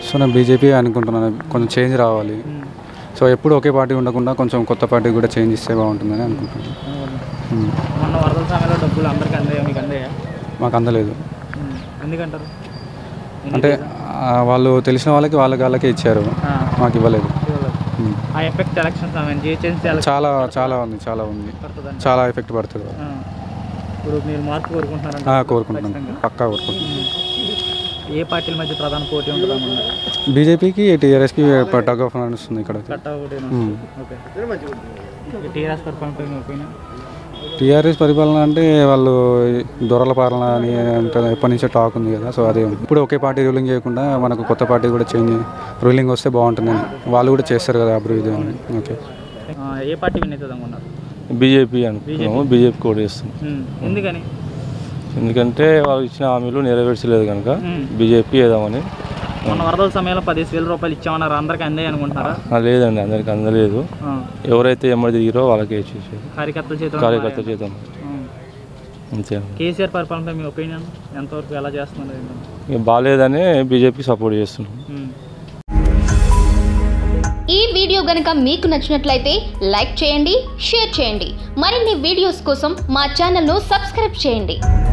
So నేను BJP అనుకుంటున్నాను కొంచెం చేంజ్ రావాలి సో ఎప్పుడు ఒకే పార్టీ ఉండకుండా కొంచెం కొత్త పార్టీ కూడా చేంజ్ ఇస్తే బాగుంటుందని అనుకుంటున్నాను ఉమ్. మొన్న వరదల సమయంలో డబ్బులు అందరికి అందాయా మీకు అందాయా మాకు అందలేదు ఉమ్. ఎందుకంటారు అంటే ఆ, వాళ్ళు తెలిసిన వాళ్ళకి వాళ్ళకి వాళ్ళకే ఇచ్చారు ఆ, మాకు ఇవ్వలేదు ఇవ్వలేదు. ఉమ్. ఆ ఎఫెక్ట్ ఎలక్షన్ సమయం జిహెచ్ఎంసీ ఎలక్షన్ చాలా చాలా ఉంది చాలా ఉంది పడుతుందండి చాలా ఎఫెక్ట్ పడుతుంది ఆ. ఇప్పుడు మీరు మార్పు కోరుకుంటున్నారంట ఆ, కోరుకుంటున్నాను పక్కా కోరుకుంటున్నాను ఏ పార్టీల మధ్య ప్రధాన పోటీ ఉంటుంది అనుకున్నారు బీజేపీకి టీఆర్ఎస్కి టగ్ ఆఫ్ నడుస్తుంది ఇక్కడ కట్ట ఒకటి ఉమ్. ఓకే టీఆర్ఎస్ పరిపాలన ఒపీనియన్ టీఆర్ఎస్ పరిపాలన అంటే వాళ్ళు దొరల పాలన అని అంటే ఎప్పటి నుంచో టాక్ ఉంది కదా సో అదే ఇప్పుడు ఒకే పార్టీ రూలింగ్ చేయకుండా మనకు కొత్త పార్టీ కూడా చేంజ్ రూలింగ్ వస్తే బాగుంటుందని వాళ్ళు కూడా చేస్తారు కదా అభివృద్ధి అని ఓకే ఏ పార్టీ విన్ అవుతుంది అనుకున్నారు బీజేపీ అనుకున్నాము బీజేపీ కూడా చేస్తున్నాం ఉమ్. ఎందుకని ఎందుకంటే వాళ్ళు ఇచ్చిన హామీలు నెరవేర్చలేదు కనుక మ్మ్. బీజేపీ వేద్దామని మొన్న వరదల సమయంలో పదిహేను వేల రూపాయలు ఇచ్చామన్నారు అందరికి అందాయి అనుకుంటున్నారా ఆ, లేదండి అందరికి అందలేదు ఆ. ఎవరైతే ఎమ్మడి దిగిరో వాళ్ళకే ఇచ్చేసేది కార్యకర్తల చేతిలో కార్యకర్త చేద్దాం ఉమ్. అంతే కేసీఆర్ పరిపాలనపై మీ ఒపీనియన్ ఎంతవరకు ఎలా చేస్తున్నారు ఇక బాగాలేదని బీజేపీ సపోర్ట్ చేస్తున్నాం ఉమ్. ఈ వీడియో గనుక మీకు నచ్చినట్లయితే లైక్ చేయండి షేర్ చేయండి మరిన్ని వీడియోస్ కోసం మా ఛానల్ను సబ్స్క్రైబ్ చేయండి